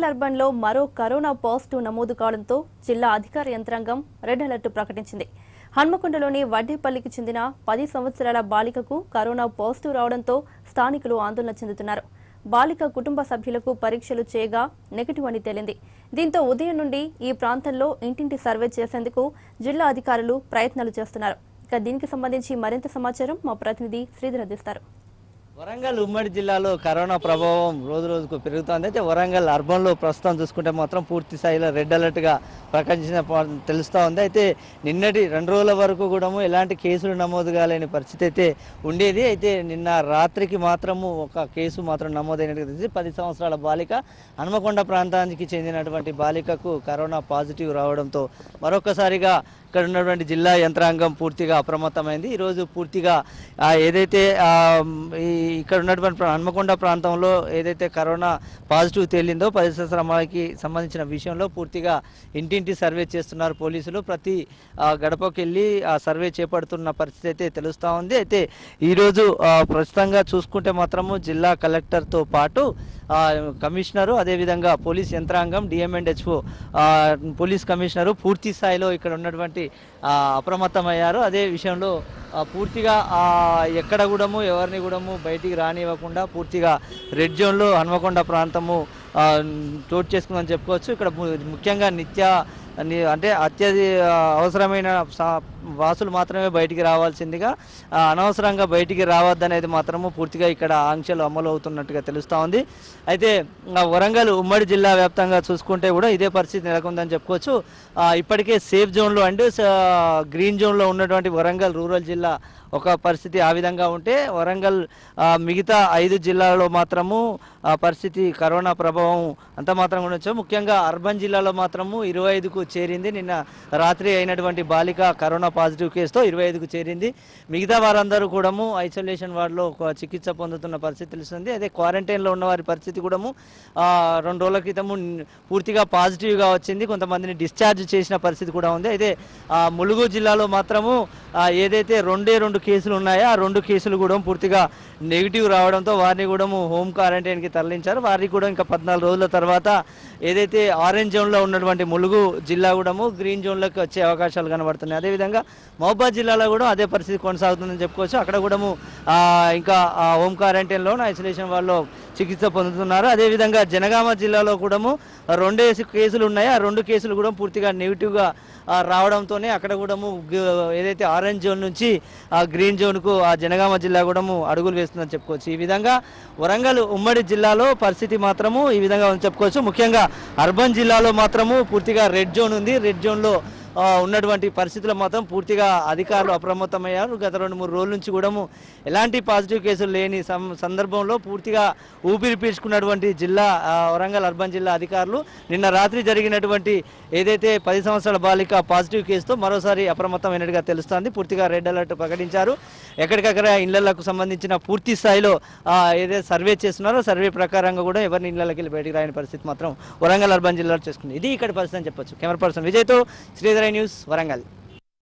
Warangal urban లో మరో corona positive నమోదు కావడంతో జిల్లా అధికార యంత్రాంగం రెడ్ అలర్ట్ ప్రకటించింది హన్మకొండలోని వడ్డేపల్లికి చెందిన పది సంవత్సరాల బాలికకు కరోనా పాజిటివ్ రావడంతో స్థానికులు ఆందోళన చెందుతున్నారు బాలిక కుటుంబ సభ్యులకు పరీక్షలు చేయగా నెగిటివ్ అని తేలింది దీంతో ఉదయం నుండి ఈ ప్రాంతంలో ఇంటింటి సర్వే చేసేందుకు జిల్లా అధికారులు ప్రయత్నాలు చేస్తున్నారు ఇక దీనికి సంబంధించి మరింత సమాచారం మా ప్రతినిధి శ్రీధర్ అందిస్తారు వరంగల్ ఉమ్మడి జిల్లాలో కరోనా ప్రభావం రోజు రోజుకు పెరుగుతోంది అయితే వరంగల్ అర్బన్లో ప్రస్తుతం చూసుకుంటే మాత్రం పూర్తి స్థాయిలో రెడ్ అలర్ట్గా ప్రకటించిన ప- తెలుస్తూ ఉంది అయితే నిన్నటి రెండు రోజుల వరకు కూడా ఎలాంటి కేసులు నమోదు కాలేని పరిస్థితి అయితే ఉండేది అయితే నిన్న రాత్రికి మాత్రము ఒక కేసు మాత్రం నమోదైనట్టు తెలిసి పది సంవత్సరాల బాలిక హనుమకొండ ప్రాంతానికి చెందినటువంటి బాలికకు కరోనా పాజిటివ్ రావడంతో మరొకసారిగా ఇక్కడ ఉన్నటువంటి జిల్లా యంత్రాంగం పూర్తిగా అప్రమత్తమైంది ఈరోజు పూర్తిగా ఆ, ఏదైతే ఆ, ఈ ఇక్కడ ఉన్నటువంటి ప్ర- హన్మకొండ ప్రాంతంలో ఏదైతే కరోనా పాజిటివ్ తేలిందో పరిశ్రమకి సంబంధించిన విషయంలో పూర్తిగా ఇంటింటి సర్వే చేస్తున్నారు పోలీసులు ప్రతి ఆ, గడపకి వెళ్ళి ఆ సర్వే చేపడుతున్న పరిస్థితి అయితే తెలుస్తూ ఉంది అయితే ఈరోజు ఆ, ప్రస్తుతంగా చూసుకుంటే మాత్రము జిల్లా కలెక్టర్తో పాటు ఆ, కమిషనరు అదేవిధంగా పోలీస్ యంత్రాంగం డిఎంఎండ్హెచ్ఓ పోలీస్ కమిషనరు పూర్తి స్థాయిలో ఇక్కడ ఉన్నటువంటి ఆ, అప్రమత్తమయ్యారు అదే విషయంలో ఆ, పూర్తిగా ఆ, ఎక్కడ కూడాము ఎవరిని కూడాము బయటికి రానివ్వకుండా పూర్తిగా రెడ్ జోన్లో హన్మకొండ ప్రాంతము ఆ, చోటు చేసుకుందని చెప్పుకోవచ్చు ఇక్కడ ము- ముఖ్యంగా నిత్య ని- అంటే అత్యధి ఆ, అవసరమైన సా- వాసులు మాత్రమే బయటికి రావాల్సిందిగా ఆ, అనవసరంగా బయటికి రావద్దనేది మాత్రము పూర్తిగా ఇక్కడ ఆంక్షలు అమలు అవుతున్నట్టుగా తెలుస్తూ ఉంది అయితే ఆ, వరంగల్ ఉమ్మడి జిల్లా వ్యాప్తంగా చూసుకుంటే కూడా ఇదే పరిస్థితి నెలకొందని చెప్పుకోవచ్చు ఆ, ఇప్పటికే సేఫ్ జోన్లో అండ్ స- గ్రీన్ జోన్లో ఉన్నటువంటి వరంగల్ రూరల్ జిల్లా ఒక పరిస్థితి ఆ విధంగా ఉంటే వరంగల్ ఆ, మిగతా ఐదు జిల్లాలలో మాత్రము ఆ, పరిస్థితి కరోనా ప్రభావం అంత మాత్రం ఉండొచ్చు ముఖ్యంగా అర్బన్ జిల్లాలో మాత్రము ఇరవై ఐదుకు చేరింది నిన్న రాత్రి అయినటువంటి బాలిక కరోనా పాజిటివ్ కేసుతో ఇరవై ఐదుకు చేరింది మిగతా వారందరూ కూడాము ఐసోలేషన్ వార్డులో ఒక చికిత్స పొందుతున్న పరిస్థితి తెలుస్తుంది అదే క్వారంటైన్లో ఉన్న వారి పరిస్థితి కూడాము ఆ, రెండు రోజుల క్రితము న్- పూర్తిగా పాజిటివ్గా వచ్చింది కొంతమందిని డిశ్చార్జ్ చేసిన పరిస్థితి కూడా ఉంది అయితే ఆ, ములుగు జిల్లాలో మాత్రము ఆ, ఏదైతే రెండే రెండు కేసులు ఉన్నాయో ఆ రెండు కేసులు కూడా పూర్తిగా నెగిటివ్ రావడంతో వారిని కూడా హోమ్ క్వారంటైన్కి తరలించారు వారికి కూడా ఇంకా పద్నాలుగు రోజుల తర్వాత ఏదైతే ఆరెంజ్ జోన్లో ఉన్నటువంటి ములుగు జిల్లా కూడాము గ్రీన్ జోన్లోకి వచ్చే అవకాశాలు కనబడుతున్నాయి అదేవిధంగా మహబాద్ జిల్లాలో కూడా అదే పరిస్థితి కొనసాగుతుందని చెప్పుకోవచ్చు అక్కడ కూడాము ఆ, ఇంకా ఆ, హోమ్ క్వారంటైన్లో ఐసోలేషన్ వాళ్ళు చికిత్స పొందుతున్నారు అదేవిధంగా జనగామ జిల్లాలో కూడాము రెండే కేసులు ఉన్నాయి ఆ రెండు కేసులు కూడా పూర్తిగా నెగిటివ్గా ఆ, రావడంతోనే అక్కడ కూడాము గ- ఏదైతే ఆరెంజ్ జోన్ నుంచి ఆ గ్రీన్ జోన్కు ఆ జనగామ జిల్లా కూడాము అడుగులు వేస్తుందని చెప్పుకోవచ్చు ఈ విధంగా వరంగల్ ఉమ్మడి జిల్లాలో పరిస్థితి మాత్రము ఈ విధంగా ఉందని చెప్పుకోవచ్చు ముఖ్యంగా అర్బన్ జిల్లాలో మాత్రము పూర్తిగా రెడ్ జోన్ ఉంది రెడ్ జోన్లో ఆ, ఉన్నటువంటి పరిస్థితులు మాత్రం పూర్తిగా అధికారులు అప్రమత్తమయ్యారు గత రెండు మూడు రోజుల నుంచి కూడా ఎలాంటి పాజిటివ్ కేసులు లేని సం- సందర్భంలో పూర్తిగా ఊపిరి పీల్చుకున్నటువంటి జిల్లా ఆ, వరంగల్ అర్బన్ జిల్లా అధికారులు నిన్న రాత్రి జరిగినటువంటి ఏదైతే పది సంవత్సరాల బాలిక పాజిటివ్ కేసుతో మరోసారి అప్రమత్తమైనట్టుగా తెలుస్తోంది పూర్తిగా రెడ్ అలర్ట్ ప్రకటించారు ఎక్కడికక్కడ ఇళ్లకు సంబంధించిన పూర్తి స్థాయిలో ఆ, ఏదైతే సర్వే చేస్తున్నారో సర్వే ప్రకారంగా కూడా ఎవరిని ఇళ్లకి వెళ్ళి బయటికి రాని పరిస్థితి మాత్రం వరంగల్ అర్బన్ జిల్లాలో చేసుకుంది ఇది ఇక్కడ పరిస్థితి అని చెప్పొచ్చు కెమెరా పర్సన్ విజయ్తో శ్రీధర న్యూస్ వరంగల్